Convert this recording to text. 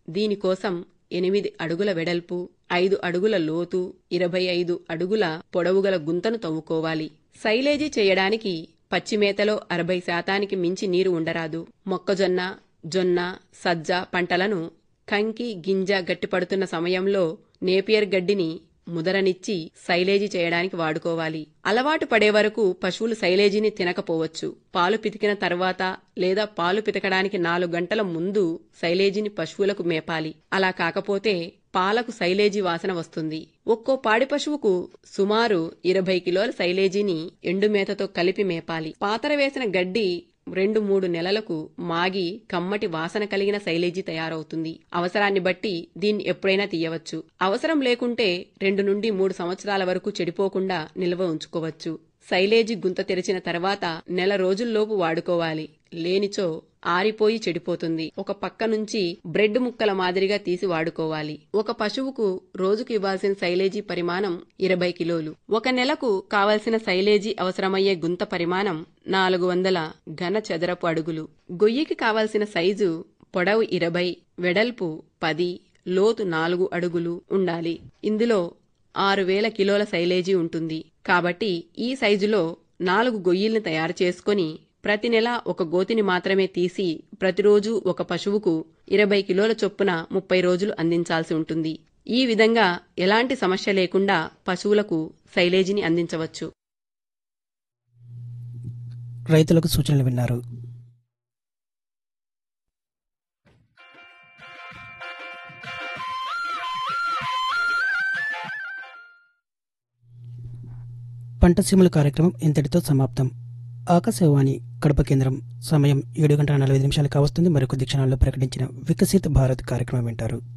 దీనికోసం ఎనిమిది అడుగుల వెడల్పు ఐదు అడుగుల లోతు ఇరవై ఐదు అడుగుల పొడవుగల గుంతను తవ్వుకోవాలి సైలేజీ చేయడానికి పచ్చిమేతలో అరవై శాతానికి మించి నీరు ఉండరాదు మొక్కజొన్న జొన్న సజ్జ పంటలను కంకి గింజ గట్టిపడుతున్న సమయంలో నేపియర్ గడ్డిని ముదరనిచ్చి సైలేజీ చేయడానికి వాడుకోవాలి అలవాటు పడే వరకు పశువులు సైలేజీని తినకపోవచ్చు పాలు పితికిన తర్వాత లేదా పాలు పితకడానికి నాలుగు గంటల ముందు సైలేజీని పశువులకు మేపాలి అలా కాకపోతే పాలకు సైలేజీ వాసన వస్తుంది ఒక్కో పాడి పశువుకు సుమారు ఇరవై కిలోల సైలేజీని ఎండుమేతతో కలిపి మేపాలి పాతర వేసిన గడ్డి రెండు మూడు నెలలకు మాగి కమ్మటి వాసన కలిగిన శైలేజీ తయారవుతుంది అవసరాన్ని బట్టి దీన్ని ఎప్పుడైనా తీయవచ్చు అవసరం లేకుంటే రెండు నుండి మూడు సంవత్సరాల వరకు చెడిపోకుండా నిల్వ ఉంచుకోవచ్చు శైలేజీ గుంత తెరిచిన తర్వాత నెల రోజుల్లోపు వాడుకోవాలి లేనిచో ఆరిపోయి చెడిపోతుంది ఒక పక్క నుంచి బ్రెడ్ ముక్కల మాదిరిగా తీసి వాడుకోవాలి ఒక పశువుకు రోజుకు ఇవ్వాల్సిన శైలేజీ పరిమాణం ఇరవై కిలోలు ఒక నెలకు కావలసిన శైలేజీ అవసరమయ్యే గుంత పరిమాణం నాలుగు వందల ఘన చదరపు అడుగులు గొయ్యికి కావలసిన సైజు పొడవు ఇరవై వెడల్పు పది లోతు నాలుగు అడుగులు ఉండాలి ఇందులో ఆరు వేల కిలోల శైలేజీ ఉంటుంది కాబట్టి ఈ సైజులో నాలుగు గొయ్యిల్ని తయారు చేసుకొని ప్రతి నెల ఒక గోతిని మాత్రమే తీసి ప్రతిరోజు ఒక పశువుకు ఇరవై కిలోల చొప్పున ముప్పై రోజులు అందించాల్సి ఉంటుంది ఈ విధంగా ఎలాంటి సమస్య లేకుండా పశువులకు శైలేజీని అందించవచ్చు రైతులకు సూచనలు విన్నారు పంట సీమల కార్యక్రమం ఇంతటితో సమాప్తం ఆకాశవాణి కడప కేంద్రం సమయం ఏడు గంటల నలభై నిమిషాలు కావస్తుంది మరికొద్ది క్షణాల్లో ప్రకటించిన వికసిత్ భారత్ కార్యక్రమం వింటారు